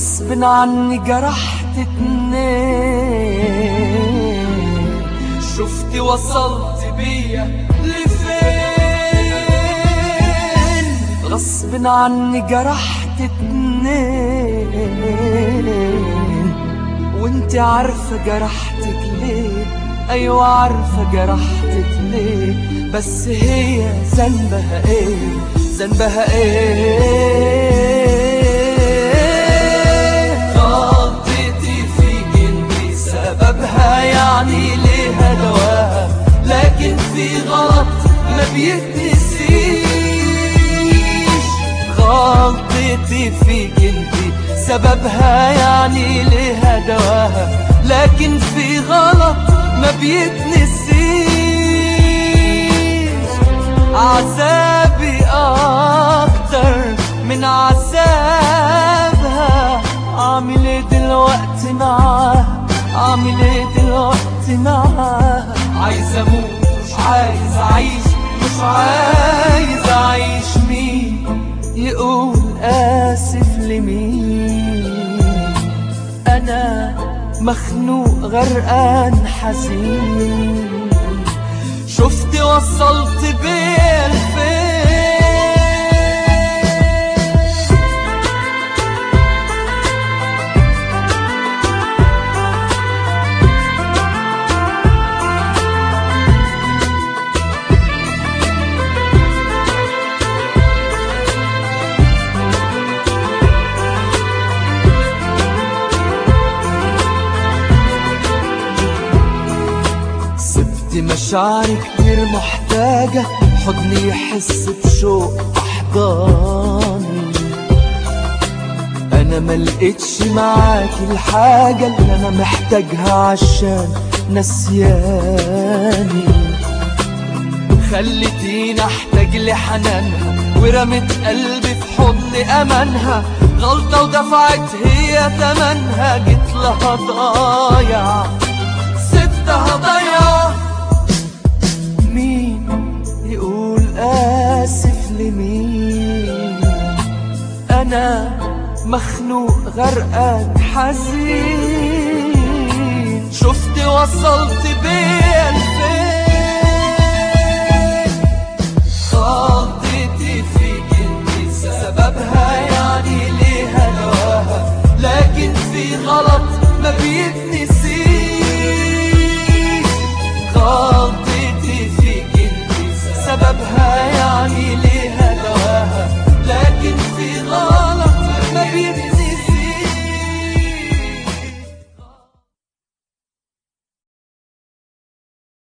غصب عني جرحت اتنين شفت وصلت بيا لفين غصب عني جرحت اتنين وانت عارفة جرحتك ليه ايوه عارفة جرحتك ليه بس هي ذنبها ايه ذنبها ايه غلطتي فيك انت سببها يعني ليها دواها لكن في غلط ما بيتنسيش غلطتي فيك انت سببها يعني ليها دواها لكن في غلط ما بيتنسيش عذابي اكتر من عذابها عامل ايه دلوقتي معاها عامل ايه دلوقتي معاها عايز اموت مش عايز اعيش مش عايز اعيش مين يقول اسف لمين انا مخنوق غرقان حزين شفت وصلت بيه لفين سبت مشاعري كتير محتاجة حضني يحس بشوق أحضاني أنا ملقتش معاكي الحاجة اللي أنا محتاجها عشان نسياني خلتيني أحتاج لحنانها ورمت قلبي في حضن أمانها غلطة ودفعت هي تمنها جيت لها ضايع سبتها ضيعة مين يقول آسف لمين أنا مخنوق غرقان حزين شفت وصلت بيا لفين